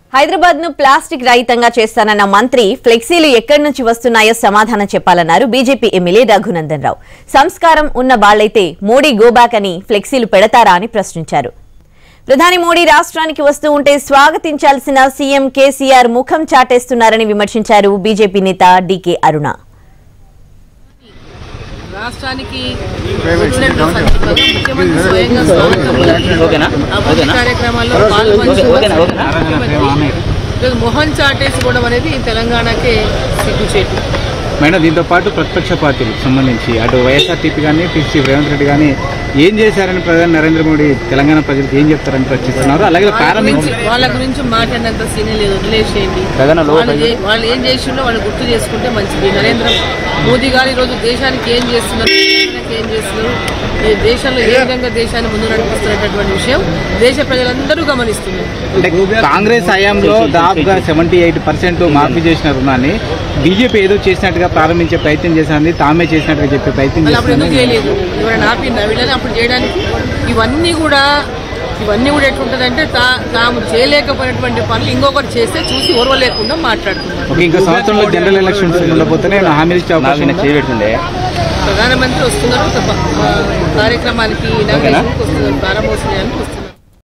హైదరాబాద్ ను ప్లాస్టిక్ రహితంగా చేస్తానన్న మంత్రి ఫ్లెక్సీలు ఎక్కడి నుంచి వస్తున్నాయో సమాధానం చెప్పాలన్నారు బీజేపీ ఎమ్మెల్యే రఘునందన్ రావు సంస్కారం ఉన్న వాళ్లైతే మోడీ గోబ్యాక్ అని ఫ్లెక్సీలు పెడతారా అని ప్రశ్నించారు ప్రధాని మోడీ రాష్ట్రానికి వస్తూ ఉంటే స్వాగతించాల్సిన సీఎం కేసీఆర్ ముఖం చాటేస్తున్నారని విమర్శించారు బీజేపీ నేత డీకే అరుణ రాష్ట్రానికి వచ్చినటువంటి సందర్భంగా ముఖ్యమంత్రి స్వయంగా స్వాగతం ఓకేనా? అభివృద్ధి ఓకేనా? కార్యక్రమాల్లో ఓకే, పాల్గొని ఓకేనా? ఓకేనా? ఈరోజు మొహం చాటేసుకోవడం అనేది తెలంగాణకే సిగ్గుచేటు మేడం దీంతో పాటు ప్రతిపక్ష పార్టీలకు సంబంధించి అటు వైఎస్ఆర్టీపీ కానీ టీసీ రేవంత్ రెడ్డి కానీ ఏం చేశారని ప్రధాని నరేంద్ర మోడీ తెలంగాణ ప్రజలకు ఏం చెప్తారని ప్రశ్నిస్తున్నారు అలాగే వాళ్ళ ప్రారంభించి గురించి వాళ్ళ గురించి మాట్లాడినంత సీనే లేదు వదిలేసేయండి ప్రధాన లో- వాళ్ళు ఏ- వాళ్ళు ఏం చేసిండో వాళ్ళు గుర్తు చేసుకుంటే మంచిది నరేంద్ర మోదీ గారు ఈరోజు దేశానికి ఏం చేస్తున్నారు తెలంగాణకి ఏం చేస్తున్నారు ఈ దేశంలో ఏ విధంగా దేశాన్ని ముందు నడిపిస్తున్నటువంటి విషయం దేశ ప్రజలందరూ గమనిస్తున్నారు అంటే కాంగ్రెస్ హయాంలో దాదాపుగా సెవెంటీ ఎయిట్ పర్సెంట్ మాఫీ చేసిన రుణాన్ని బీజేపీ ఏదో చేసినట్టుగా ప్రారంభించే ప్రయత్నం చేసింది తామే చేసినట్టుగా చెప్పే ప్రయత్నం వాళ్ళు అప్పుడు ఎందుకు చేస్తుంది చేయలేదు ఎవరైనా ఆపిందా వీళ్ళని అప్పుడు చేయడానికి ఇవన్నీ కూడా ఇవన్నీ కూడా ఎట్లుంటుందంటే తా తాము చేయలేకపోయినటువంటి పనులు ఇంకొకరు చేస్తే చూసి ఓర్వలేకుండా మాట్లాడుతున్నారు ఓకే ఇంకా సంవత్సరంలో జనరల్ ఎలక్షన్స్ ఉండకపోతేనే హామీలు ఇచ్చే అవకాశం ఉందా? చేయబెడుతుండే ప్రధానమంత్రి వస్తున్నారు ఒక ప- ఆ, కార్యక్రమానికి ఇనాగ్రేషన్కి వస్తున్నారు ప్రారంభోత్సవానికి వస్తున్నారు